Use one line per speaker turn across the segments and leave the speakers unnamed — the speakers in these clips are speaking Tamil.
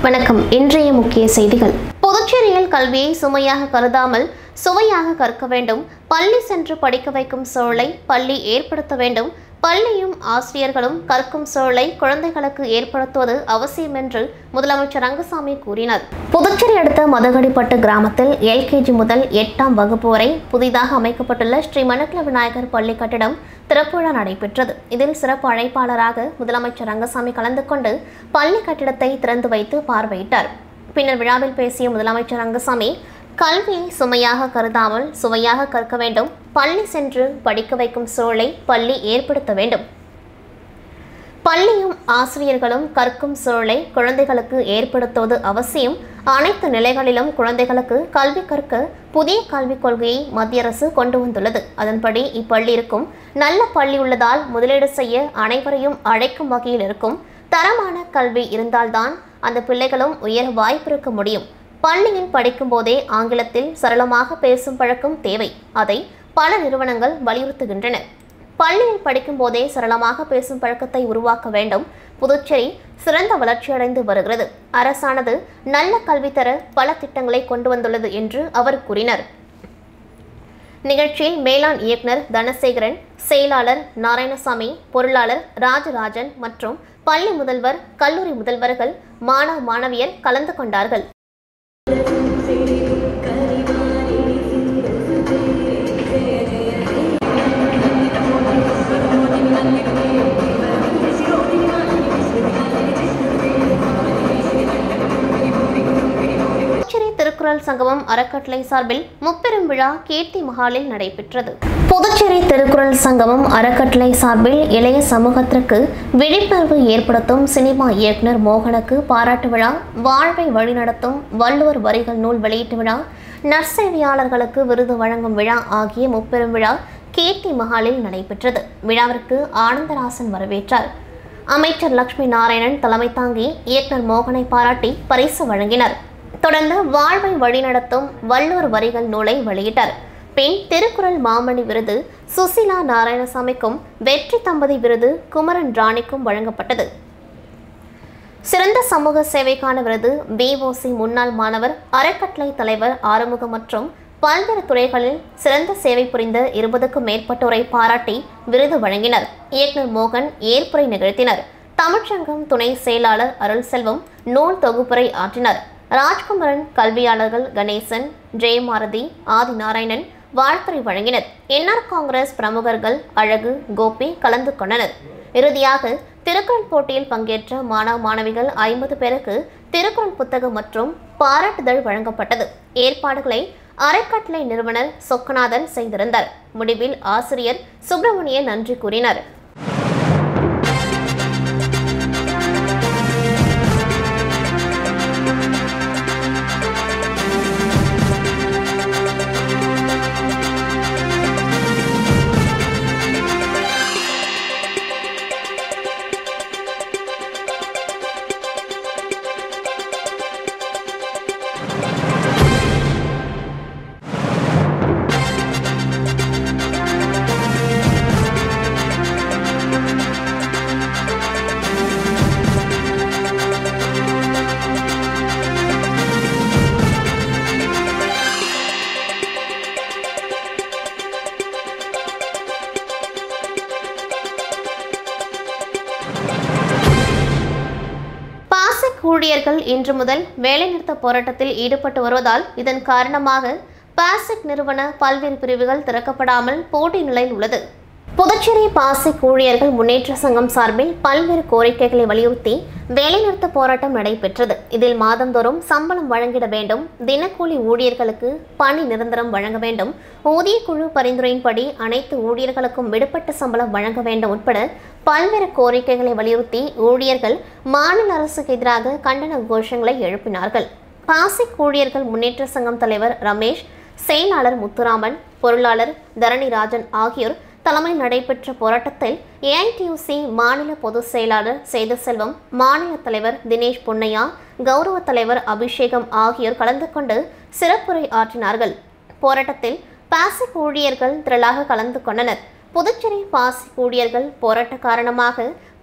வணக்கம் இன்றைய முக்கிய செய்திகள் புதுச்சேரியில் கல்வியை சுமையாக கருதாமல் சுவையாக கற்க வேண்டும் பள்ளி சென்று படிக்க வைக்கும் சூழலை பள்ளி ஏற்படுத்த வேண்டும் பள்ளியும் ஆசிரியர்களும் கற்கும் சூழலை குழந்தைகளுக்கு ஏற்படுத்துவது அவசியம் என்று முதலமைச்சர் ரங்கசாமி கூறினார் புதுச்சேரி அடுத்த மதகடிப்பட்டு கிராமத்தில் எல்கேஜி முதல் எட்டாம் வகுப்பு வரை புதிதாக அமைக்கப்பட்டுள்ள ஸ்ரீ மணக்குள விநாயகர் பள்ளி கட்டிடம் திறப்பு விழா நடைபெற்றது இதில் சிறப்பு அழைப்பாளராக முதலமைச்சர் ரங்கசாமி கலந்து கொண்டு பள்ளி கட்டிடத்தை திறந்து வைத்து பார்வையிட்டார் பின்னர் விழாவில் பேசிய முதலமைச்சர் ரங்கசாமி கல்வியை சுமையாக கருதாமல் சுவையாக கற்க வேண்டும் பள்ளி சென்று படிக்க வைக்கும் சூழலை பள்ளி ஏற்படுத்த வேண்டும் பள்ளியும் ஆசிரியர்களும் கற்கும் சூழலை குழந்தைகளுக்கு ஏற்படுத்துவது அவசியம் அனைத்து நிலைகளிலும் குழந்தைகளுக்கு கல்வி கற்க புதிய கல்விக் கொள்கையை மத்திய அரசு கொண்டு வந்துள்ளது அதன்படி இப்பள்ளி இருக்கும் நல்ல பள்ளி உள்ளதால் முதலீடு செய்ய அனைவரையும் அழைக்கும் வகையில் இருக்கும் தரமான கல்வி இருந்தால்தான் அந்த பிள்ளைகளும் உயர வாய்ப்பிருக்க முடியும் பள்ளியில் படிக்கும் போதே ஆங்கிலத்தில் சரளமாக பேசும் பழக்கம் தேவை அதை பல நிறுவனங்கள் வலியுறுத்துகின்றன பள்ளியில் படிக்கும் போதே சரளமாக பேசும் பழக்கத்தை உருவாக்க வேண்டும் புதுச்சேரி சிறந்த வளர்ச்சியடைந்து வருகிறது அரசானது நல்ல கல்வி தர பல திட்டங்களை கொண்டு வந்துள்ளது என்று அவர் கூறினார் நிகழ்ச்சியில் மேலாண் இயக்குனர் தனசேகரன் செயலாளர் நாராயணசாமி பொருளாளர் ராஜராஜன் மற்றும் பள்ளி முதல்வர் கல்லூரி முதல்வர்கள் மாணவ மாணவியர் கலந்து கொண்டார்கள் புதுச்சேரி திருக்குறள் சங்கமம் அறக்கட்டளை சார்பில் முப்பெரும் விழா கீர்த்தி மஹாலில் நடைபெற்றது புதுச்சேரி திருக்குறள் சங்கமம் அறக்கட்டளை சார்பில் இளைய சமூகத்திற்கு விழிப்புணர்வு ஏற்படுத்தும் சினிமா இயக்குனர் மோகனுக்கு பாராட்டு விழா வாழ்வை வழிநடத்தும் வள்ளுவர் வரிகள் நூல் வெளியீட்டு விழா நற்சேவையாளர்களுக்கு விருது வழங்கும் விழா ஆகிய முப்பெரும் விழா கீர்த்தி மஹாலில் நடைபெற்றது விழாவிற்கு ஆனந்தராசன் வரவேற்றார் அமைச்சர் லட்சுமி நாராயணன் தலைமை தாங்கி இயக்குனர் மோகனை பாராட்டி பரிசு வழங்கினர் தொடர்ந்து வாழ்வை வழிநடத்தும் வள்ளுவர் வரிகள் நூலை வெளியிட்டார் பின் திருக்குறள் மாமணி விருது சுசிலா நாராயணசாமிக்கும் வெற்றி தம்பதி விருது குமரன் ராணிக்கும் வழங்கப்பட்டது சிறந்த சமூக சேவைக்கான விருது பிஓசி முன்னாள் மாணவர் அறக்கட்டளை தலைவர் ஆறுமுகம் மற்றும் பல்வேறு துறைகளில் சிறந்த சேவை புரிந்த இருபதுக்கும் மேற்பட்டோரை பாராட்டி விருது வழங்கினர் இயக்குனர் மோகன் ஏற்புரை நிகழ்த்தினர் தமிழ்ச்சங்கம் துணை செயலாளர் அருள் செல்வம் நூல் தொகுப்புரை ஆற்றினர் ராஜ்குமரன் கல்வியாளர்கள் கணேசன் ஜெயமாரதி ஆதி நாராயணன் வாழ்த்துரை வழங்கினர் என்ஆர் காங்கிரஸ் பிரமுகர்கள் அழகு கோபி கலந்து கொண்டனர் இறுதியாக திருக்குறள் போட்டியில் பங்கேற்ற மாணவ மாணவிகள் ஐம்பது பேருக்கு திருக்குறள் புத்தகம் மற்றும் பாராட்டுதல் வழங்கப்பட்டது ஏற்பாடுகளை அறக்கட்டளை நிறுவனர் சொக்கநாதன் செய்திருந்தார் முடிவில் ஆசிரியர் சுப்பிரமணியன் நன்றி கூறினார் பாசிக் ஊழியர்கள் இன்று முதல் வேலைநிறுத்த போராட்டத்தில் ஈடுபட்டு வருவதால் இதன் காரணமாக பாசிக் நிறுவன பல்வேறு பிரிவுகள் திறக்கப்படாமல் போட்டி நிலையில் உள்ளது புதுச்சேரி பாசிக் ஊழியர்கள் முன்னேற்ற சங்கம் சார்பில் பல்வேறு கோரிக்கைகளை வலியுறுத்தி வேலைநிறுத்த போராட்டம் நடைபெற்றது இதில் மாதந்தோறும் சம்பளம் வழங்கிட வேண்டும் தினக்கூலி ஊழியர்களுக்கு பணி நிரந்தரம் வழங்க வேண்டும் ஊதிய குழு பரிந்துரையின்படி அனைத்து ஊழியர்களுக்கும் விடுபட்ட சம்பளம் வழங்க வேண்டும் உட்பட பல்வேறு கோரிக்கைகளை வலியுறுத்தி ஊழியர்கள் மாநில அரசுக்கு எதிராக கண்டன கோஷங்களை எழுப்பினார்கள் பாசிக் ஊழியர்கள் முன்னேற்ற சங்கம் தலைவர் ரமேஷ் செயலாளர் முத்துராமன் பொருளாளர் தரணிராஜன் ஆகியோர் தலைமை நடைபெற்ற போராட்டத்தில் ஏஐடியூசி மாநில பொதுச் செயலாளர் சேதுசெல்வம் மாநில தலைவர் தினேஷ் பொன்னையா கௌரவ தலைவர் அபிஷேகம் ஆகியோர் கலந்து கொண்டு சிறப்புரை ஆற்றினார்கள் போராட்டத்தில் பாசிக் ஊழியர்கள் திரளாக கலந்து கொண்டனர் புதுச்சேரி பாசிக் ஊழியர்கள் போராட்ட காரணமாக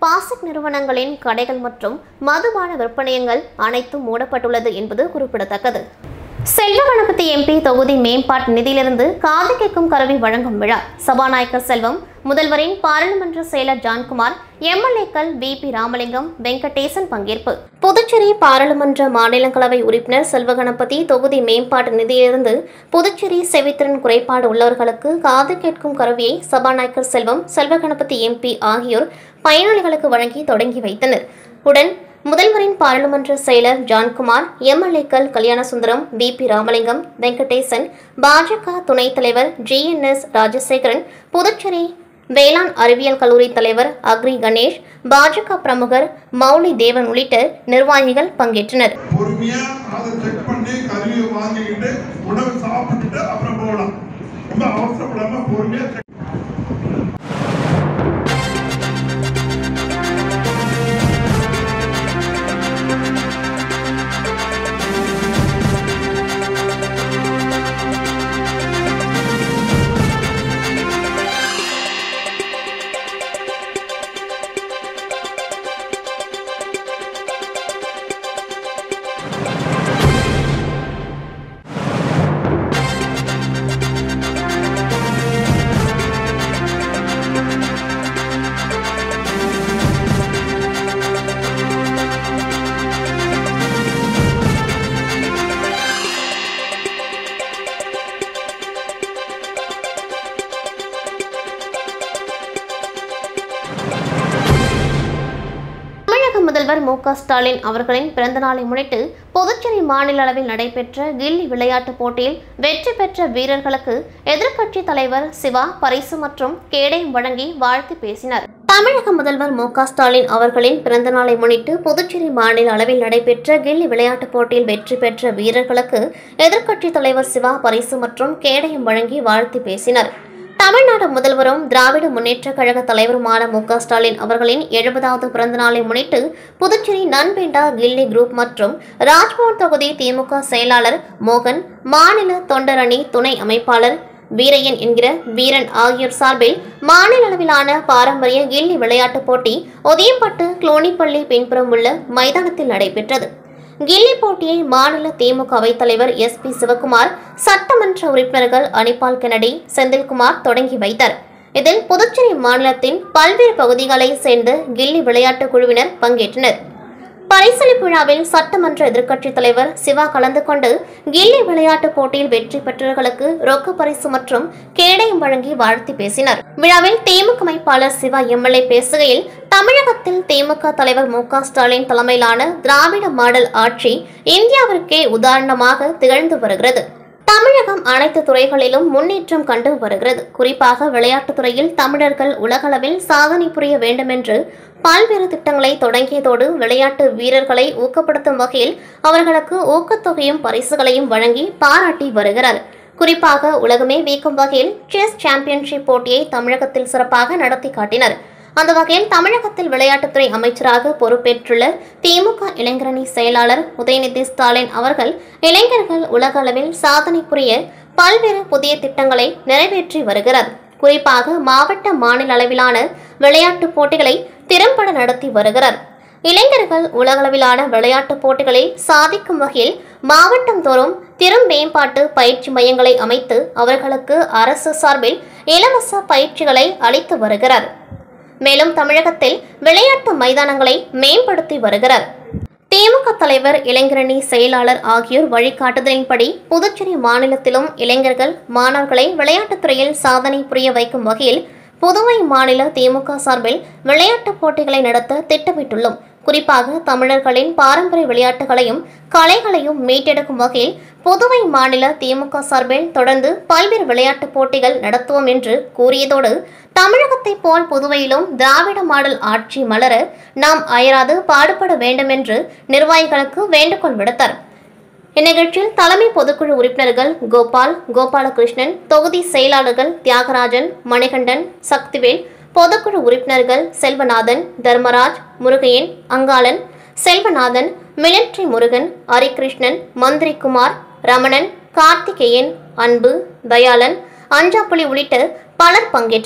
பாசிக் நிறுவனங்களின் கடைகள் மற்றும் மதுபான விற்பனையங்கள் அனைத்தும் மூடப்பட்டுள்ளது என்பது குறிப்பிடத்தக்கது செல்வ கணபதி எம்பி தொகுதி மேம்பாட்டு நிதியிலிருந்து காது கேட்கும் கருவி வழங்கும் விழா சபாநாயகர் செல்வம் முதல்வரின் பாராளுமன்ற செயலர் ஜான்குமார் எம்எல்ஏக்கள் வி பி ராமலிங்கம் வெங்கடேசன் பங்கேற்பு புதுச்சேரி பாராளுமன்ற மாநிலங்களவை உறுப்பினர் செல்வ கணபதி தொகுதி மேம்பாட்டு நிதியிலிருந்து புதுச்சேரி செவித்திறன் குறைபாடு உள்ளவர்களுக்கு காது கேட்கும் கருவியை சபாநாயகர் செல்வம் செல்வ கணபதி எம்பி ஆகியோர் பயனாளிகளுக்கு வழங்கி தொடங்கி வைத்தனர் உடன் முதல்வரின் பாராளுமன்ற செயலர் ஜான்குமார் எம்எல்ஏக்கள் கல்யாணசுந்தரம் வி பி ராமலிங்கம் வெங்கடேசன் பாஜக துணைத் தலைவர் G N S Rajasekaran Puducherry வேளாண் அறிவியல் கல்லூரி தலைவர் அக்ரி கணேஷ் பாஜக பிரமுகர் மௌலி தேவன் உள்ளிட்ட நிர்வாகிகள் பங்கேற்றனர்
பொறுமையா அதை செக் பண்ணி கருவியை வாங்கிக்கிட்டு உணவு சாப்பிட்டுட்டு அப்புறம் போகலாம் ரொம்ப அவசரப்படாம பொறுமையா check
தமிழக முதல்வர் மு க ஸ்டாலின் அவர்களின் பிறந்தநாளை முன்னிட்டு புதுச்சேரி மாநில அளவில் நடைபெற்ற கில்லி விளையாட்டுப் போட்டியில் வெற்றி பெற்ற வீரர்களுக்கு எதிர்க்கட்சி தலைவர் சிவா பரிசு மற்றும் கேடயம் வழங்கி வாழ்த்து பேசினார் தமிழக முதல்வர் மு க ஸ்டாலின் அவர்களின் பிறந்தநாளை முன்னிட்டு புதுச்சேரி மாநில அளவில் நடைபெற்ற கில்லி விளையாட்டுப் போட்டியில் வெற்றி பெற்ற வீரர்களுக்கு எதிர்க்கட்சி தலைவர் சிவா பரிசு மற்றும் கேடயம் வழங்கி வாழ்த்து பேசினார் தமிழ்நாடு முதல்வரும் திராவிட முன்னேற்றக் கழக தலைவருமான மு க ஸ்டாலின் அவர்களின் எழுபதாவது பிறந்த நாளை முன்னிட்டு புதுச்சேரி நன்பேண்டா கில்லி குரூப் மற்றும் ராஜ்பவன் தொகுதி திமுக செயலாளர் மோகன் மாநில தொண்டரணி துணை அமைப்பாளர் வீரையன் என்கிற வீரன் ஆகியோர் சார்பில் மாநில அளவிலான பாரம்பரிய கில்லி விளையாட்டுப் போட்டி ஒதியம்பட்டு குளோனிப்பள்ளி பின்புறம் உள்ள மைதானத்தில் நடைபெற்றது கில்லி போட்டியை மாநில திமுக அவைத் தலைவர் எஸ் பி சிவகுமார் சட்டமன்ற உறுப்பினர்கள் அனிபால் கெனடி செந்தில்குமார் தொடங்கி வைத்தார் இதில் புதுச்சேரி மாநிலத்தின் பல்வேறு பகுதிகளைச் சேர்ந்த கில்லி விளையாட்டு குழுவினர் பங்கேற்றனர் பரிசளிப்பு விழாவில் சட்டமன்ற எதிர்க்கட்சித் தலைவர் சிவா கலந்து கொண்டு கில்லி விளையாட்டுப் போட்டியில் வெற்றி பெற்றவர்களுக்கு ரொக்க பரிசு மற்றும் கேடயம் வழங்கி வாழ்த்தி பேசினார் விழாவில் திமுக அமைப்பாளர் சிவா எம்எல்ஏ பேசுகையில் தமிழகத்தில் திமுக தலைவர் மு க ஸ்டாலின் தலைமையிலான திராவிட மாடல் ஆட்சி இந்தியாவிற்கே உதாரணமாக திகழ்ந்து வருகிறது தமிழகம் அனைத்து துறைகளிலும் முன்னேற்றம் கண்டு வருகிறது குறிப்பாக விளையாட்டுத் துறையில் தமிழர்கள் உலகளவில் சாதனை புரிய வேண்டும் என்று பல்வேறு திட்டங்களை தொடங்கியதோடு விளையாட்டு வீரர்களை ஊக்கப்படுத்தும் வகையில் அவர்களுக்கு ஊக்கத்தொகையும் பரிசுகளையும் வழங்கி பாராட்டி வருகிறார் குறிப்பாக உலகமே வியக்கும் வகையில் செஸ் சாம்பியன்ஷிப் போட்டியை தமிழகத்தில் சிறப்பாக நடத்தி காட்டினர் அந்த வகையில் தமிழகத்தில் விளையாட்டுத்துறை அமைச்சராக பொறுப்பேற்றுள்ள திமுக இளைஞரணி செயலாளர் உதயநிதி ஸ்டாலின் அவர்கள் இளைஞர்கள் உலக அளவில் சாதனை புரிய பல்வேறு புதிய திட்டங்களை நிறைவேற்றி வருகிறார் குறிப்பாக மாவட்ட மாநில அளவிலான விளையாட்டுப் போட்டிகளை திறம்பட நடத்தி வருகிறார் இளைஞர்கள் உலகளவிலான விளையாட்டுப் போட்டிகளில் சாதிக்கும் வகையில் மாவட்டம் தோறும் திறன் மேம்பாட்டு பயிற்சி மையங்களை அமைத்து அவர்களுக்கு அரசு சார்பில் இலவச பயிற்சிகளை அளித்து வருகிறார் மேலும் தமிழகத்தில் விளையாட்டு மைதானங்களை மேம்படுத்தி வருகிறார் திமுக தலைவர் இளைஞரணி செயலாளர் ஆகியோர் வழிகாட்டுதலின்படி புதுச்சேரி மாநிலத்திலும் இளைஞர்கள் மாணவர்களை விளையாட்டுத் துறையில் சாதனை புரிய வைக்கும் வகையில் புதுவை மாநில திமுக சார்பில் விளையாட்டுப் போட்டிகளை நடத்த திட்டமிட்டுள்ளோம் குறிப்பாக தமிழர்களின் பாரம்பரிய விளையாட்டுகளையும் கலைகளையும் மீட்டெடுக்கும் வகையில் புதுவை மாநில திமுக சார்பில் தொடர்ந்து பல்வேறு விளையாட்டுப் போட்டிகள் நடத்துவோம் என்று கூறியதோடு தமிழகத்தைப் போல் புதுவையிலும் திராவிட மாடல் ஆட்சி மலர நாம் அயராது பாடுபட வேண்டும் என்று நிர்வாகிகளுக்கு வேண்டுகோள் விடுத்தார் இந்நிகழ்ச்சியில் தலைமை பொதுக்குழு உறுப்பினர்கள் கோபால் கோபாலகிருஷ்ணன் தொகுதி செயலாளர்கள் தியாகராஜன் மணிகண்டன் சக்திவேல் பொதுக்குழு உறுப்பினர்கள் செல்வநாதன் தர்மராஜ் முருகையன் அங்காளன் செல்வநாதன் மிலிட்ரி முருகன் ஹரிகிருஷ்ணன் மந்திரிகுமார் ரமணன் கார்த்திகேயன் அன்பு தயாளன் அஞ்சாப்புலி உள்ளிட்ட பலர் பங்கேற்றனர்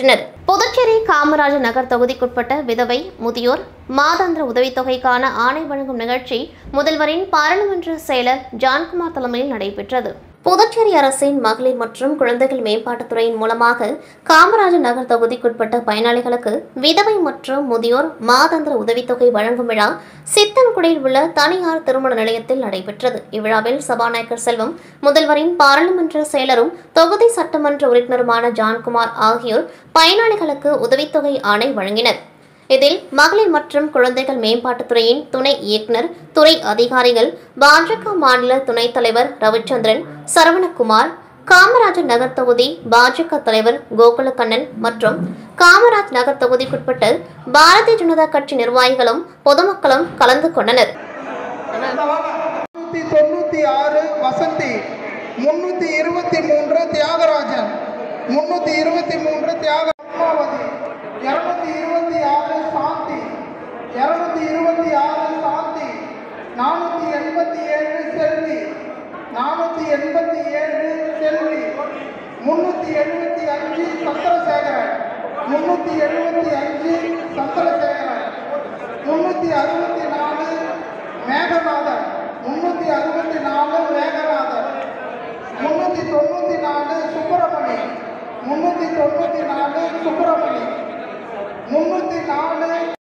புதுச்சேரி காமராஜர் நகர் தொகுதிக்குட்பட்ட விதவை முதியோர் மாதாந்திர உதவித்தொகைக்கான ஆணை வழங்கும் நிகழ்ச்சி முதல்வரின் பாராளுமன்ற செயலர் ஜான்குமார் தலைமையில் நடைபெற்றது புதுச்சேரி அரசின் மகளிர் மற்றும் குழந்தைகள் மேம்பாட்டுத்துறையின் மூலமாக காமராஜர் நகர் தொகுதிக்குட்பட்ட பயனாளிகளுக்கு விதவை மற்றும் முதியோர் மாதாந்திர உதவித்தொகை வழங்கும் விழா சித்தன்குடியில் உள்ள தனியார் திருமண நிலையத்தில் நடைபெற்றது இவ்விழாவில் சபாநாயகர் செல்வம் முதல்வரின் பாராளுமன்ற செயலரும் தொகுதி சட்டமன்ற உறுப்பினருமான ஜான்குமார் ஆகியோர் பயனாளிகளுக்கு உதவித்தொகை ஆணை வழங்கினர் இதில் மகளிர் மற்றும் குழந்தைகள் மேம்பாட்டுத்துறையின் துணை இயக்குனர் துறை அதிகாரிகள் பாஜக மாநில துணைத் தலைவர் ரவிச்சந்திரன் சரவணகுமார் காமராஜர் நகர் தொகுதி பாஜக தலைவர் கோகுலக்கண்ணன் மற்றும் காமராஜ் நகர் தொகுதிக்குட்பட்ட பாரதிய ஜனதா கட்சி நிர்வாகிகளும் பொதுமக்களும் கலந்து கொண்டனர்
முன்னூத்தி தொண்ணூத்தி ஆறு வசந்தி முன்னூத்தி இருபத்தி மூன்று தியாகராஜன் முன்னூத்தி இருபத்தி மூன்று தியாக பத்மாவதி இருநூத்தி இருபத்தி ஆறு சாந்தி இருநூத்தி இருபத்தி ஆறு சாந்தி நானூத்தி எண்பத்தி ஏழு செல்வி நானூத்தி எண்பத்தி ஏழு செல்வி முன்னூத்தி எழுபத்தி அஞ்சு சந்திரசேகரன் முன்னூத்தி எழுபத்தி அஞ்சு சந்திரசேகரன் முன்னூத்தி அறுபத்தி நாலு மேகநாதன் முன்னூத்தி அறுபத்தி நாலு மேகநாதன் முன்னூத்தி தொண்ணூத்தி நாலு சுப்பிரமணி முன்னூத்தி தொண்ணூத்தி நாலு சுப்பிரமணி முன்னூத்தி நாலு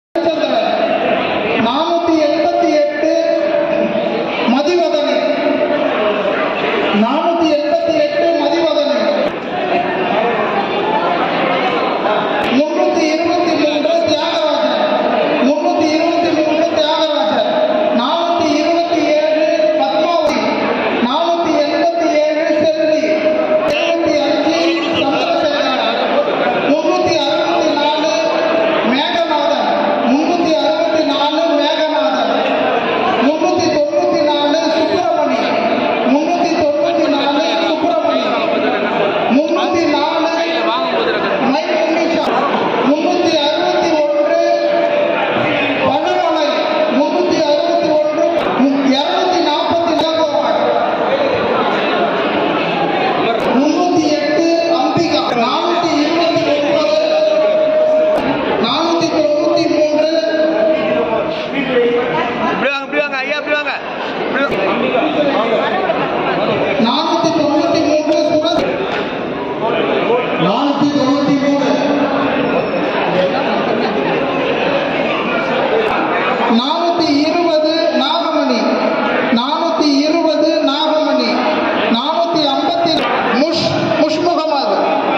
நானூத்தி எண்பத்தி எட்டு மதிவதனி நானூத்தி எண்பத்தி எட்டு மதிவதனி முன்னூத்தி இருபத்தி மூன்று தியாகராஜன் முன்னூத்தி இருபத்தி மூன்று தியாகராஜன் நானூத்தி இருபத்தி ஏழு பத்மாவதி நானூத்தி எண்பத்தி ஏழு செல்வி எழுபத்தி அஞ்சு சந்திரசேகரன் முன்னூத்தி அறுபத்தி நாலு மேகநாதன் முன்னூத்தி அறுபத்தி நாலு மேகநாதன் முன்னூத்தி தொண்ணூத்தி நாலு சுப்பிரமணி முன்னூத்தி தொண்ணூத்தி நாலு சுப்பிரமணி முன்னூத்தி நாலு மை உன்னிஷா முன்னூத்தி அறுபத்தி ஒன்று பனமலை முன்னூத்தி அறுபத்தி ஒன்று இருநூத்தி நாற்பத்தி நாகோபால் முன்னூத்தி எட்டு அம்பிகா நானூத்தி இருபத்தி ஒன்பது நானூத்தி தொண்ணூத்தி மூன்று
இப்படி வாங்க இப்படி வாங்க ஐயா இப்படி வாங்க இப்படி வாங்க.
நானூத்தி தொண்ணூத்தி மூன்று சுரத் நானூத்தி தொண்ணூத்தி மூணு நானூத்தி இருபது நாகமணி நானூத்தி இருபது நாகமணி நானூத்தி ஐம்பத்தி முஷ் முஷ் முகமது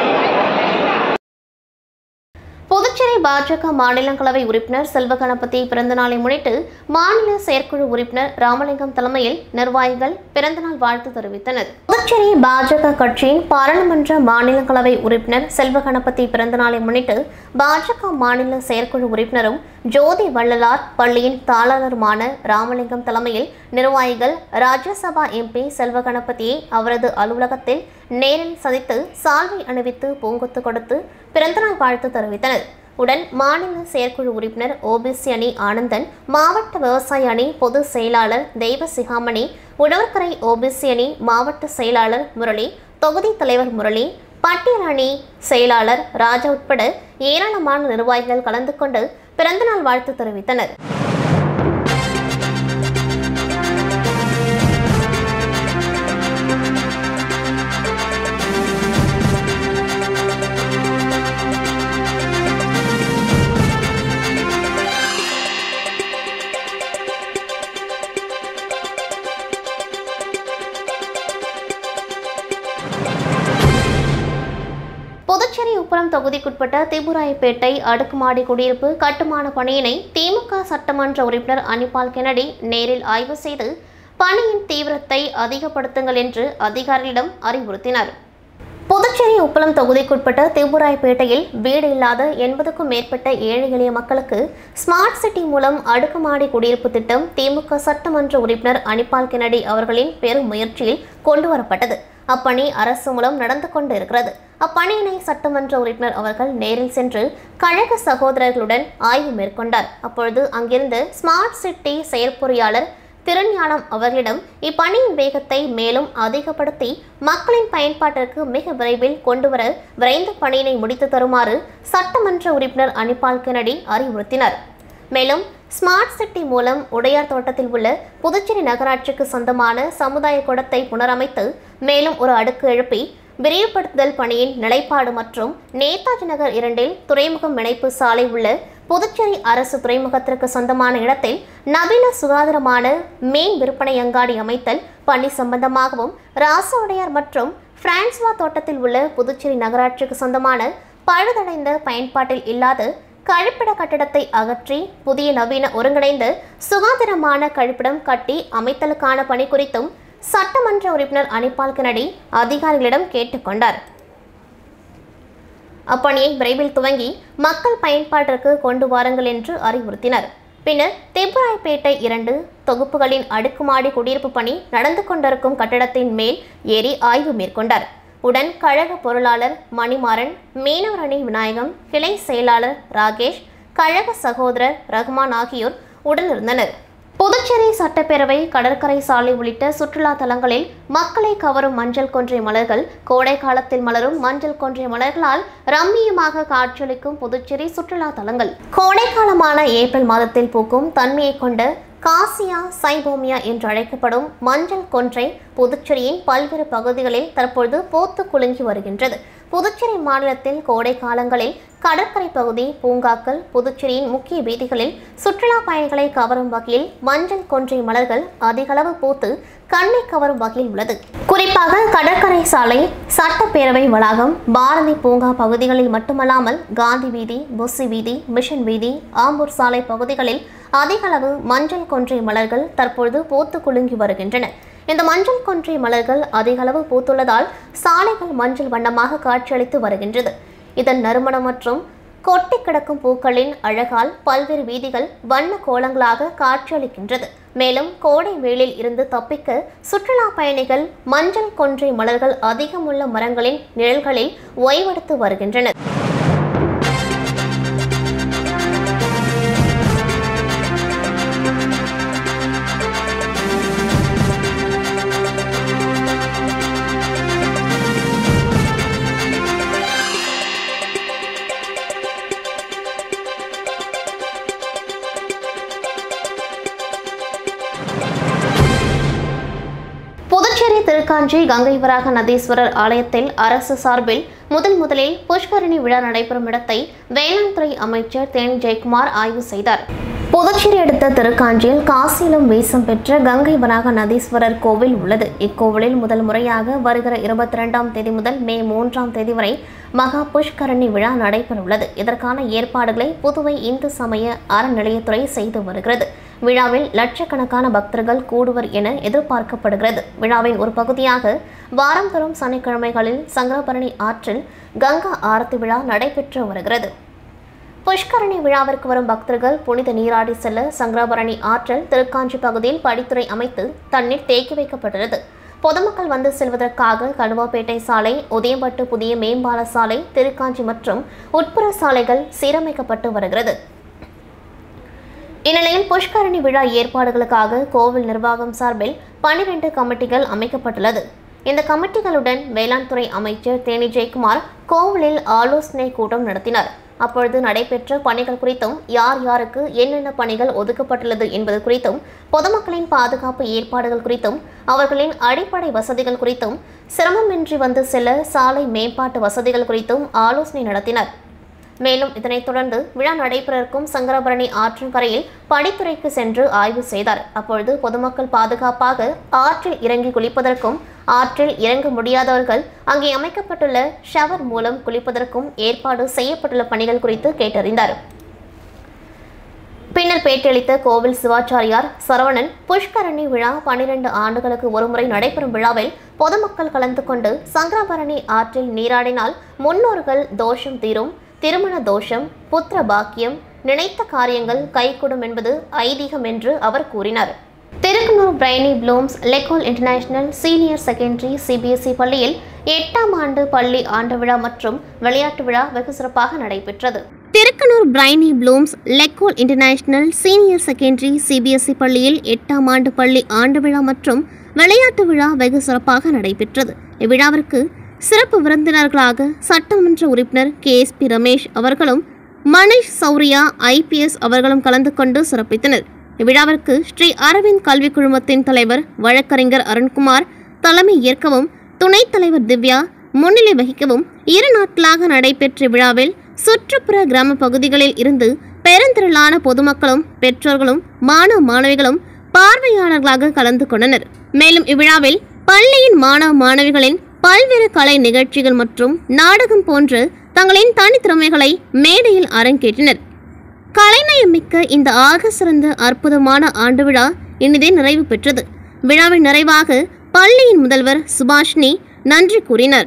புதுச்சேரி பாஜக மாநிலங்களவை உறுப்பினர் செல்வ கணபதி பிறந்தநாளை முன்னிட்டு மாநில செயற்குழு உறுப்பினர் ராமலிங்கம் தலைமையில் நிர்வாகிகள் பிறந்தநாள் வாழ்த்து தெரிவித்தனர் புதுச்சேரி பாஜக கட்சியின் பாராளுமன்ற மாநிலங்களவை உறுப்பினர் செல்வ கணபதி பிறந்தநாளை முன்னிட்டு பாஜக மாநில செயற்குழு உறுப்பினரும் ஜோதி வள்ளலார் பள்ளியின் தாளருமான ராமலிங்கம் தலைமையில் நிர்வாகிகள் ராஜ்யசபா எம்பி செல்வ கணபதியை அவரது அலுவலகத்தில் நேரில் சந்தித்து சால்வை அணிவித்து பூங்கொத்து கொடுத்து பிறந்தநாள் வாழ்த்து தெரிவித்தனர் உடன் மாநில செயற்குழு உறுப்பினர் ஓபிசி அணி ஆனந்தன் மாவட்ட விவசாய அணி பொதுச் செயலாளர் தெய்வ சிகாமணி உழவர்கரை ஓபிசி அணி மாவட்ட செயலாளர் முரளி தொகுதி தலைவர் முரளி பட்டியல் அணி செயலாளர் ராஜா உட்பட ஏராளமான நிர்வாகிகள் கலந்து கொண்டு பிறந்தநாள் வாழ்த்து தெரிவித்தனர் புதுச்சேரி உப்பளம் தொகுதிக்குட்பட்ட திபுராயப்பேட்டை அடுக்குமாடி குடியிருப்பு கட்டுமான பணியினை திமுக சட்டமன்ற உறுப்பினர் அனிபால் கெனடி நேரில் ஆய்வு செய்து பணியின் தீவிரத்தை அதிகப்படுத்துங்கள் என்று அதிகாரிகளிடம் அறிவுறுத்தினார் புதுச்சேரி உப்பளம் தொகுதிக்குட்பட்ட திபுராயப்பேட்டையில் வீடு இல்லாத எண்பதுக்கும் மேற்பட்ட ஏழை எளிய மக்களுக்கு ஸ்மார்ட் சிட்டி மூலம் அடுக்குமாடி குடியிருப்பு திட்டம் திமுக சட்டமன்ற உறுப்பினர் அனிபால் கெனடி அவர்களின் பெரும் முயற்சியில் கொண்டுவரப்பட்டது அப்பணி அரசு மூலம் நடந்து கொண்டு இருக்கிறது அப்பணியினை சட்டமன்ற உறுப்பினர் அவர்கள் நேரில் சென்று கழக சகோதரர்களுடன் ஆய்வு மேற்கொண்டார் அப்பொழுது அங்கிருந்து ஸ்மார்ட் சிட்டி செயற்பொறியாளர் திருஞானம் அவர்களிடம் இப்பணியின் வேகத்தை மேலும் அதிகப்படுத்தி மக்களின் பயன்பாட்டிற்கு மிக விரைவில் கொண்டுவர விரைந்த பணியினை முடித்து தருமாறு சட்டமன்ற உறுப்பினர் அனிபால் கெனடி அறிவுறுத்தினர் மேலும் ஸ்மார்ட் சிட்டி மூலம் உடையார் தோட்டத்தில் உள்ள புதுச்சேரி நகராட்சிக்கு சொந்தமான சமுதாய கூடத்தை புனரமைத்து மேலும் ஒரு அடுக்கு எழுப்பி விரிவுபடுத்துதல் பணியின் நிலைப்பாடு மற்றும் நேதாஜி நகர் இரண்டில் துறைமுகம் இணைப்பு சாலை உள்ள புதுச்சேரி அரசு துறைமுகத்திற்கு சொந்தமான இடத்தில் நவீன சுகாதாரமான மீன் விற்பனை அங்காடி அமைத்தல் பணி சம்பந்தமாகவும் ராசோடையார் மற்றும் பிரான்ஸ்வா தோட்டத்தில் உள்ள புதுச்சேரி நகராட்சிக்கு சொந்தமான பழுதடைந்த பயன்பாட்டில் இல்லாத கழிப்பிட கட்டடத்தை அகற்றி புதிய நவீன ஒருங்கிணைந்த சுகாதாரமான கழிப்பிடம் கட்டி அமைத்தலுக்கான பணி குறித்தும் சட்டமன்ற உறுப்பினர் அனிபால் கனடி அதிகாரிகளிடம் கேட்டுக்கொண்டார் அப்பணியை விரைவில் துவங்கி மக்கள் பயன்பாட்டிற்கு கொண்டு வாருங்கள் என்று அறிவுறுத்தினர் பின்னர் திப்புராய்பேட்டை இரண்டு தொகுப்புகளின் அடுக்குமாடி குடியிருப்பு பணி நடந்து கொண்டிருக்கும் கட்டடத்தின் மேல் ஏறி ஆய்வு மேற்கொண்டார் உடன் கழக பொருளாளர் மணிமாறன் மீனவர் அணி விநாயகம் கிளை செயலாளர் ராகேஷ் கழக சகோதரர் ரஹ்மான் ஆகியோர் உடனிருந்தனர் புதுச்சேரி சட்டப்பேரவை கடற்கரை சாலை உள்ளிட்ட சுற்றுலா தலங்களில் மக்களை கவரும் மஞ்சள் கொன்றை மலர்கள் கோடை காலத்தில் மலரும் மஞ்சள் கொன்றை மலர்களால் ரம்மியமாக காட்சியளிக்கும் புதுச்சேரி சுற்றுலா தலங்கள் கோடை காலமான ஏப்ரல் மாதத்தில் பூக்கும் தன்மையை கொண்ட காசியா சைபோமியா என்று அழைக்கப்படும் மஞ்சள் கொன்றை புதுச்சேரியின் பல்வேறு பகுதிகளில் தற்பொழுது பூத்து குலுங்கி வருகின்றது புதுச்சேரி மாநிலத்தில் கோடை காலங்களில் கடற்கரை பகுதி பூங்காக்கள் புதுச்சேரியின் முக்கிய வீதிகளில் சுற்றுலா பயணிகளை கவரும் வகையில் மஞ்சள் கொன்றை மலர்கள் அதிகளவு பூத்து கண்ணை கவரும் வகையில் உள்ளது குறிப்பாக கடற்கரை சாலை சட்டப்பேரவை வளாகம் பாரதி பூங்கா பகுதிகளில் மட்டுமல்லாமல் காந்தி வீதி பொஸ்ஸி வீதி மிஷன் வீதி ஆம்பூர் சாலை பகுதிகளில் அதிகளவு மஞ்சள் கொன்றை மலர்கள் தற்பொழுது பூத்து குலுங்கி வருகின்றன இந்த மஞ்சள் கொன்றை மலர்கள் அதிகளவு பூத்துள்ளதால் சாலைகள் மஞ்சள் வண்ணமாக காட்சியளித்து வருகின்றது இதன் நறுமணம் மற்றும் கொட்டி கிடக்கும் பூக்களின் அழகால் பல்வேறு வீதிகள் வண்ண கோலங்களாக காட்சியளிக்கின்றது மேலும் கோடை வெயிலில் இருந்து தப்பிக்க சுற்றுலா பயணிகள் மஞ்சள் கொன்றை மலர்கள் அதிகமுள்ள மரங்களின் நிழல்களில் ஓய்வெடுத்து வருகின்றனர் புதுச்சேரி திருக்காஞ்சி கங்கை வராக நதீஸ்வரர் ஆலயத்தில் அரசு சார்பில் முதல் முதலில் புஷ்கரணி விழா நடைபெறும் இடத்தை வேளாண் துறை அமைச்சர் தேனி ஜெயக்குமார் ஆய்வு செய்தார் புதுச்சேரி அடுத்த திருக்காஞ்சியில் காசியிலும் வீசம் பெற்ற கங்கை வராக நதீஸ்வரர் கோவில் உள்ளது இக்கோவிலில் முதல் முறையாக வருகிற இருபத்தி ரெண்டாம் தேதி முதல் மே மூன்றாம் தேதி வரை மகா புஷ்கரணி விழா நடைபெறவுள்ளது இதற்கான ஏற்பாடுகளை புதுவை இந்து சமய அறநிலையத்துறை செய்து வருகிறது விழாவில் லட்சக்கணக்கான பக்தர்கள் கூடுவர் என எதிர்பார்க்கப்படுகிறது விழாவின் ஒரு பகுதியாக வாரந்தோறும் சனிக்கிழமைகளில் சங்கரபரணி ஆற்றில் கங்கா ஆரத்தி விழா நடைபெற்று வருகிறது புஷ்கரணி விழாவிற்கு வரும் பக்தர்கள் புனித நீராடி செல்ல சங்கராபரணி ஆற்றில் திருக்காஞ்சி பகுதியில் படித்துறை அமைத்து தண்ணீர் தேக்கி வைக்கப்பட்டுள்ளது பொதுமக்கள் வந்து செல்வதற்காக கடுவாப்பேட்டை சாலை உதயம்பட்டு புதிய மேம்பால சாலை திருக்காஞ்சி மற்றும் உட்புற சாலைகள் சீரமைக்கப்பட்டு வருகிறது இந்நிலையில் புஷ்கரணி விழா ஏற்பாடுகளுக்காக கோவில் நிர்வாகம் சார்பில் பனிரெண்டு கமிட்டிகள் அமைக்கப்பட்டுள்ளது இந்த கமிட்டிகளுடன் வேளாண் துறை அமைச்சர் தேனி ஜெயக்குமார் கோவிலில் ஆலோசனை கூட்டம் நடத்தினார் அப்பொழுது நடைபெற்ற பணிகள் குறித்தும் யார் யாருக்கு என்னென்ன பணிகள் ஒதுக்கப்பட்டுள்ளது என்பது குறித்தும் பொதுமக்களின் பாதுகாப்பு ஏற்பாடுகள் குறித்தும் அவர்களின் அடிப்படை வசதிகள் குறித்தும் சிரமமின்றி வந்து செல்ல சாலை மேம்பாட்டு வசதிகள் குறித்தும் ஆலோசனை நடத்தினர் மேலும் இதனைத் தொடர்ந்து விழா நடைபெறவிருக்கும் சங்கரபரணி ஆற்றின் கரையில் படித்துறைக்கு சென்று ஆய்வு செய்தார் அப்பொழுது பொதுமக்கள் பாதுகாப்பாக ஆற்றில் இறங்கி குளிப்பதற்கும் ஆற்றில் இறங்க முடியாதவர்கள் அங்கே அமைக்கப்பட்டுள்ள ஷவர் மூலம் குளிப்பதற்கும் ஏற்பாடு செய்யப்பட்டுள்ள பணிகள் குறித்து கேட்டறிந்தார் பின்னர் பேட்டியளித்த கோவில் சிவாச்சாரியார் சரவணன் புஷ்கரணி விழா பனிரெண்டு ஆண்டுகளுக்கு ஒருமுறை நடைபெறும் விழாவில் பொதுமக்கள் கலந்து கொண்டு சங்கராபரணி ஆற்றில் நீராடினால் முன்னோர்கள் தோஷம் தீரும் திருமண தோஷம் புத்திர பாக்கியம் நினைத்த காரியங்கள் கைகூடும் என்பது ஐதீகம் என்று அவர் கூறினார் Thirukanur Brainy Blooms L'Ecole International Senior Secondary CBSE பள்ளியில் எட்டாம் ஆண்டு பள்ளி ஆண்டு விழா மற்றும் விளையாட்டு விழா வெகு சிறப்பாக நடைபெற்றது Thirukanur Brainy Blooms L'Ecole International Senior Secondary CBSE பள்ளியில் எட்டாம் ஆண்டு பள்ளி ஆண்டு விழா மற்றும் விளையாட்டு விழா வெகு சிறப்பாக நடைபெற்றது இவ்விழாவிற்கு சிறப்பு விருந்தினர்களாக சட்டமன்ற உறுப்பினர் கே எஸ் பி ரமேஷ் அவர்களும் மணிஷ் சௌரியா ஐபிஎஸ் அவர்களும் கலந்து கொண்டு சிறப்பித்தனர் இவ்விழாவிற்கு ஸ்ரீ அரவிந்த் கல்விக் குழுமத்தின் தலைவர் வழக்கறிஞர் அருண்குமார் தலைமை ஏற்கவும் துணைத் தலைவர் திவ்யா முன்னிலை வகிக்கவும் இரு நாட்களாக நடைபெற்ற விழாவில் சுற்றுப்புற கிராம பகுதிகளில் இருந்து பெருந்திரளான பொதுமக்களும் பெற்றோர்களும் மாணவ மாணவிகளும் பார்வையாளர்களாக கலந்து கொண்டனர் மேலும் இவ்விழாவில் பள்ளியின் மாணவ மாணவிகளின் பல்வேறு கலை நிகழ்ச்சிகள் மற்றும் நாடகம் போன்று தங்களின் தனித்திறமைகளை மேடையில் அரங்கேற்றினர் கலைநயமிக்க இந்த ஆக சிறந்த அற்புதமான ஆண்டு விழா இனிதே நிறைவு பெற்றது விழாவின் நிறைவாக பள்ளியின் முதல்வர் சுபாஷினி நன்றி கூறினார்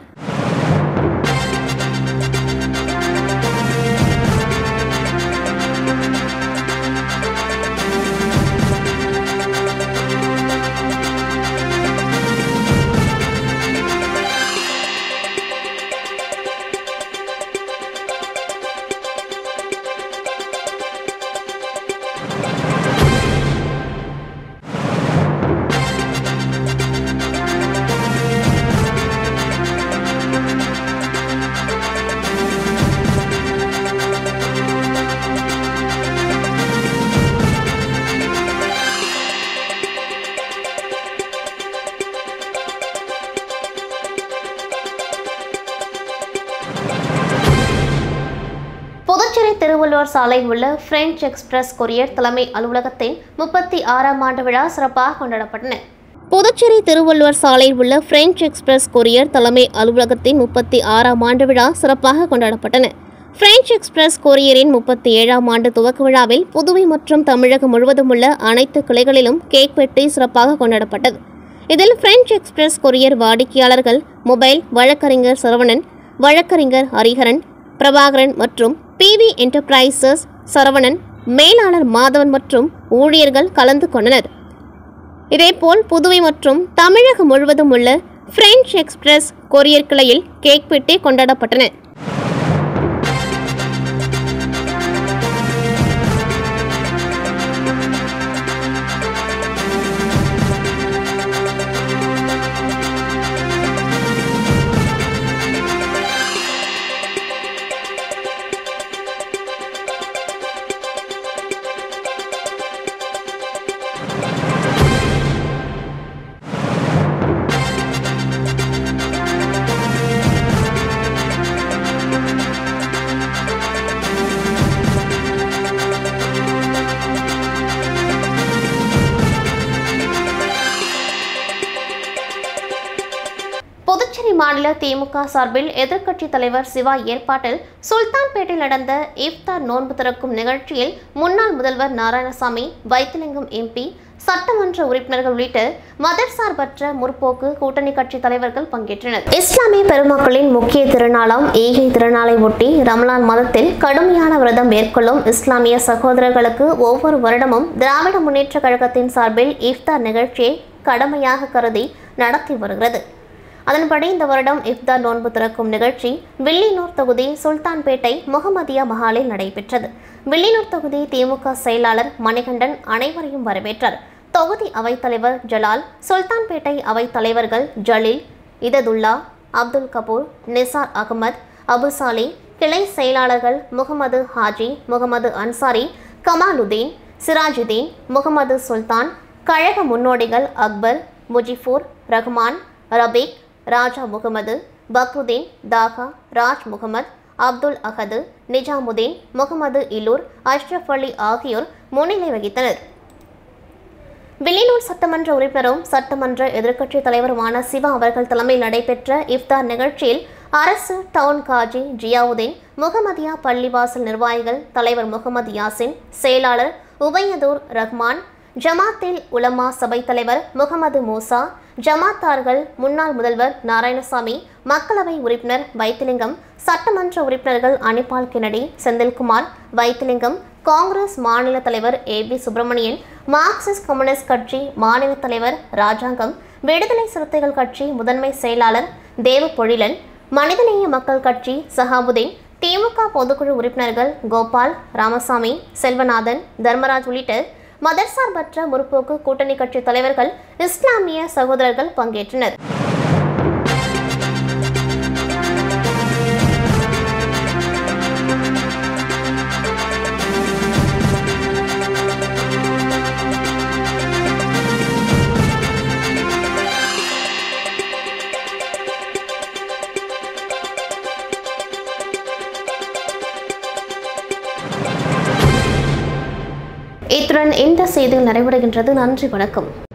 புதுச்சேரி திருவள்ளுவர் சாலையில் உள்ள பிரெஞ்ச் எக்ஸ்பிரஸ் கொரியர் தலைமை அலுவலகத்தின் முப்பத்தி ஆறாம் ஆண்டு விழா சிறப்பாக கொண்டாடப்பட்டன புதுச்சேரி திருவள்ளுவர் சாலையில் உள்ள பிரெஞ்ச் எக்ஸ்பிரஸ் கொரியர் தலைமை அலுவலகத்தின் முப்பத்தி ஆறாம் ஆண்டு விழா சிறப்பாக கொண்டாடப்பட்டன பிரெஞ்ச் எக்ஸ்பிரஸ் கொரியரின் முப்பத்தி ஏழாம் ஆண்டு துவக்க விழாவில் புதுவை மற்றும் தமிழகம் முழுவதும் உள்ள அனைத்து கிளைகளிலும் கேக் வெட்டி சிறப்பாக கொண்டாடப்பட்டது இதில் பிரெஞ்ச் எக்ஸ்பிரஸ் கொரியர் வாடிக்கையாளர்கள் மொபைல் வழக்கறிஞர் சரவணன் வழக்கறிஞர் ஹரிஹரன் பிரபாகரன் மற்றும் பிவி என்டர்பிரைசஸ் சரவணன் மேலாளர் மாதவன் மற்றும் ஊழியர்கள் கலந்து கொண்டனர் இதேபோல் புதுவை மற்றும் தமிழகம் முழுவதும் உள்ள பிரெஞ்ச் எக்ஸ்பிரஸ் கொரியர் கிளையில் கேக் வெட்டி கொண்டாடப்பட்டன புதுச்சேரி மாநில திமுக சார்பில் எதிர்க்கட்சித் தலைவர் சிவா ஏற்பாட்டில் சுல்தான்பேட்டில் நடந்த இஃப்தார் நோன்பு திறக்கும் நிகழ்ச்சியில் முன்னாள் முதல்வர் நாராயணசாமி வைத்திலிங்கம் எம்பி சட்டமன்ற உறுப்பினர்கள் உள்ளிட்ட மதர்சார்பற்ற முற்போக்கு கூட்டணி கட்சி தலைவர்கள் பங்கேற்றனர் இஸ்லாமிய பெருமக்களின் முக்கிய திருநாளாம் ஈகை திருநாளை ஒட்டி ரமலான் மாதத்தில் கடுமையான விரதம் மேற்கொள்ளும் இஸ்லாமிய சகோதரர்களுக்கு ஒவ்வொரு வருடமும் திராவிட முன்னேற்ற கழகத்தின் சார்பில் இஃப்தார் நிகழ்ச்சியை கடமையாக கருதி நடத்தி வருகிறது அதன்படி இந்த வருடம் இஃப்தார் நோன்பு திறக்கும் நிகழ்ச்சி வில்லியனூர் தொகுதி சுல்தான்பேட்டை முகமதியா மஹாலில் நடைபெற்றது வில்லியனூர் தொகுதி திமுக செயலாளர் மணிகண்டன் அனைவரையும் வரவேற்றார் தொகுதி அவைத்தலைவர் ஜலால் சுல்தான்பேட்டை அவைத் தலைவர்கள் ஜலீல் இததுல்லா அப்துல் கபூர் நிசார் அகமது அபுசாலி கிளை செயலாளர்கள் முகமது ஹாஜி முகமது அன்சாரி கமாலுதீன் சிராஜுதீன் முகமது சுல்தான் கழக முன்னோடிகள் அக்பர் முஜிபூர் ரஹ்மான் ரபீக் ராஜா முகமது பக்ருதீன் தாகா ராஜ் முகமது அப்துல் அகது நிஜாமுதீன் முகமது இலூர் அஷ்ரஃப் அலி ஆகியோர் முன்னிலை வகித்தனர் வில்லியனூர் சட்டமன்ற உறுப்பினரும் சட்டமன்ற எதிர்க்கட்சி தலைவருமான சிவா அவர்கள் தலைமையில் நடைபெற்ற இஃப்தார் நிகழ்ச்சியில் அரசு டவுன் காஜி ஜியாவுதீன் முகமதியா பள்ளிவாசல் நிர்வாகிகள் தலைவர் முகமது யாசின் செயலாளர் உபயதூர் ரஹ்மான் ஜமாத்தில் உலமா சபை தலைவர் முகமது மூசா ஜமாத்தார்கள் முன்னாள் முதல்வர் நாராயணசாமி மக்களவை உறுப்பினர் வைத்திலிங்கம் சட்டமன்ற உறுப்பினர்கள் அனிபால் கென்னடி செந்தில்குமார் வைத்திலிங்கம் காங்கிரஸ் மாநில தலைவர் A P Subramanian Marxist communist கட்சி மாநில தலைவர் ராஜாங்கம் விடுதலை சிறுத்தைகள் கட்சி முதன்மை செயலாளர் தேவ பொழிலன் மனிதநேய மக்கள் கட்சி சஹாபுதீன் திமுக பொதுக்குழு உறுப்பினர்கள் கோபால் ராமசாமி செல்வநாதன் தர்மராஜ் உள்ளிட்ட மதர்சார்பற்ற முற்போக்கு கூட்டணி கட்சி தலைவர்கள் இஸ்லாமிய சகோதரர்கள் பங்கேற்றனர் இத்துடன் இந்த செய்திகள் நிறைவடைகின்றது நன்றி வணக்கம்